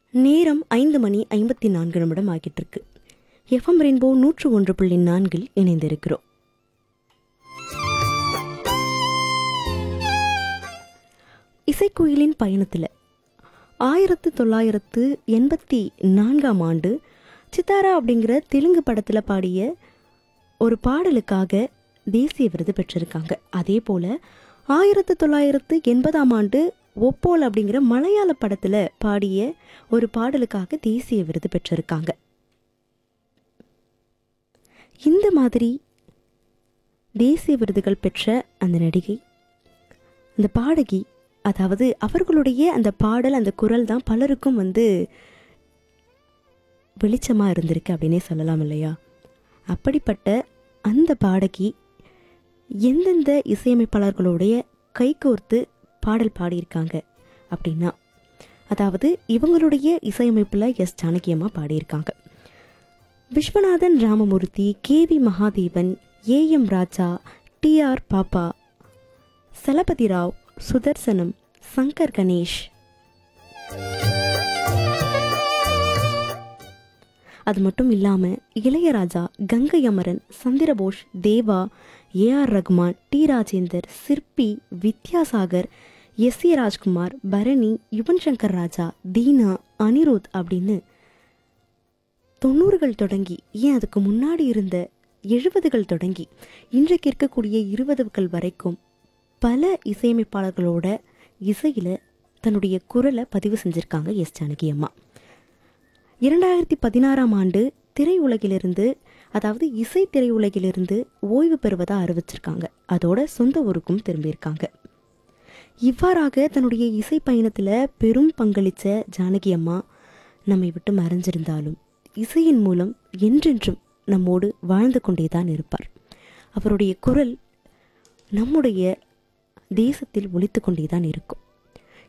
நேரம் ஐந்து மணி ஐம்பத்தி நான்கு நிமிடம் ஆகிட்டு இருக்கு எஃப்எம் ரெயின்போ நூற்று ஒன்று புள்ளி நான்கில் இணைந்திருக்கிறோம் இசைக்குயிலின் பயணத்தில் ஆயிரத்து தொள்ளாயிரத்து எண்பத்தி நான்காம் ஆண்டு சித்தாரா அப்படிங்கிற தெலுங்கு படத்தில் பாடிய ஒரு பாடலுக்காக தேசிய விருது பெற்றிருக்காங்க அதே போல் ஆயிரத்து தொள்ளாயிரத்து எண்பதாம் ஆண்டு ஒப்போல் அப்படிங்கிற மலையாள படத்தில் பாடிய ஒரு பாடலுக்காக தேசிய விருது பெற்றிருக்காங்க இந்த மாதிரி தேசிய விருதுகள் பெற்ற அந்த நடிகை அந்த பாடகி அதாவது அவர்களுடைய அந்த பாடல் அந்த குரல் தான் பலருக்கும் வந்து வெளிச்சமாக இருந்திருக்கு அப்படின்னே சொல்லலாம் இல்லையா அப்படிப்பட்ட அந்த பாடகி எந்தெந்த இசையமைப்பாளர்களுடைய கைகோர்த்து பாடல் பாடியிருக்காங்க அப்படின்னா அதாவது இவங்களுடைய இசையமைப்பில் எஸ் ஜானகியம்மா பாடியிருக்காங்க Viswanathan Ramamoorthy K V Mahadevan A M Raja T R Pappa Chalapathi Rao Sudarsanam Shankar Ganesh அது மட்டும் இல்லாமல் Ilaiyaraaja Gangai Amaran Chandrabose Deva AR Rahman T Rajendar Sirpy Vidyasagar S A Rajkumar Bharani Yuvan Shankar Raja Dhina Anirudh அப்படின்னு தொண்ணூறுகள் தொடங்கி ஏன் அதுக்கு முன்னாடி இருந்த எழுபதுகள் தொடங்கி இன்றைக்கு இருக்கக்கூடிய இருபதுகள் வரைக்கும் பல இசையமைப்பாளர்களோட இசையில் தன்னுடைய குரலை பதிவு செஞ்சுருக்காங்க எஸ் ஜானகி அம்மா இரண்டாயிரத்தி பதினாறாம் ஆண்டு திரையுலகிலிருந்து அதாவது இசை திரையுலகிலிருந்து ஓய்வு பெறுவதாக அறிவிச்சிருக்காங்க அதோட சொந்த ஊருக்கும் திரும்பியிருக்காங்க இவ்வாறாக தன்னுடைய இசை பயணத்தில் பெரும் பங்களித்த ஜானகி அம்மா நம்மை விட்டு மறைஞ்சிருந்தாலும் இசையின் மூலம் என்றென்றும் நம்மோடு வாழ்ந்து கொண்டே தான் இருப்பார் அவருடைய குரல் நம்முடைய தேசத்தில் ஒலித்து கொண்டே தான் இருக்கும்